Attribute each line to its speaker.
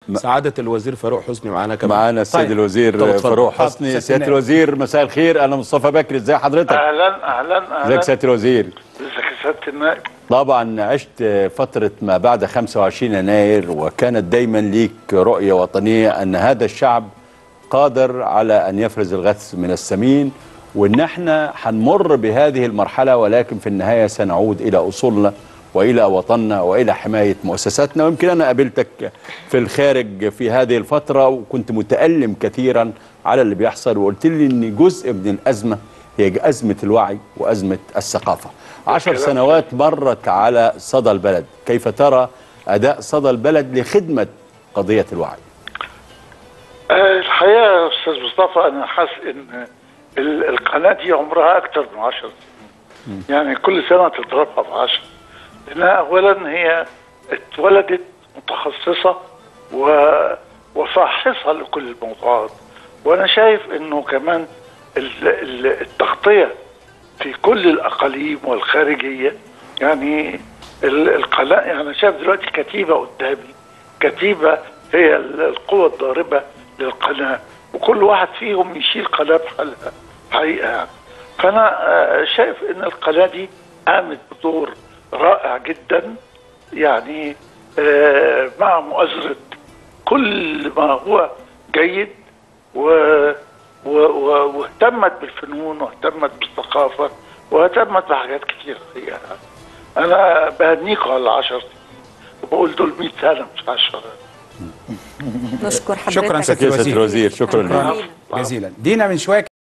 Speaker 1: سعاده الوزير فاروق حسني معانا كمان
Speaker 2: معانا السيد
Speaker 3: طيب.
Speaker 2: الوزير
Speaker 1: طب اتفضل.
Speaker 2: فاروق
Speaker 3: اتفضل.
Speaker 2: حسني
Speaker 3: سيادة
Speaker 2: سياده
Speaker 3: النائب.
Speaker 2: الوزير مساء الخير انا مصطفى بكري ازي حضرتك
Speaker 4: اهلا اهلا اهلا
Speaker 2: ازيك سياده الوزير
Speaker 4: ازيك يا سياده النائب
Speaker 2: طبعا عشت فترة ما بعد 25 يناير وكانت دايما ليك رؤية وطنية أن هذا الشعب قادر على أن يفرز الغث من السمين وأن احنا هنمر بهذه المرحلة ولكن في النهاية سنعود إلى أصولنا وإلى وطننا وإلى حماية مؤسساتنا ويمكن أنا قابلتك في الخارج في هذه الفترة وكنت متألم كثيرا على اللي بيحصل وقلت لي أن جزء من الأزمة هي أزمة الوعي وأزمة الثقافة عشر
Speaker 4: كلام
Speaker 2: سنوات مرت على صدى البلد كيف ترى أداء صدى البلد لخدمة قضية الوعي
Speaker 4: آه، الحقيقه يا استاذ مصطفى انا حاسس ان ال- القناه دي عمرها اكثر من 10 سنين يعني كل سنه تضربها ب 10 لانها اولا هي اتولدت متخصصه و... وفاحصه لكل الموضوعات وانا شايف انه كمان ال... ال... التغطيه في كل الاقاليم والخارجيه يعني ال- القناه يعني انا شايف دلوقتي كتيبه قدامي كتيبه هي ال- القوه الضاربه للقناه وكل واحد فيهم يشيل قناه بحالها حقيقه يعني فانا آه، شايف ان القناه دي قامت بدور رائع جدا يعني آه، مع مؤازره كل ما هو جيد و و- و- واهتمت بالفنون واهتمت بالثقافه واهتمت بحاجات كتير الحقيقه انا بهنيكم على العشر سنين وبقول دول 100 سنه مش 10
Speaker 5: نشكر حضرتك
Speaker 3: شكرا
Speaker 2: شكرا
Speaker 3: سيادة
Speaker 2: سيادة الوزير شكرا لك
Speaker 5: جزيلا.
Speaker 3: جزيلا دينا من شويه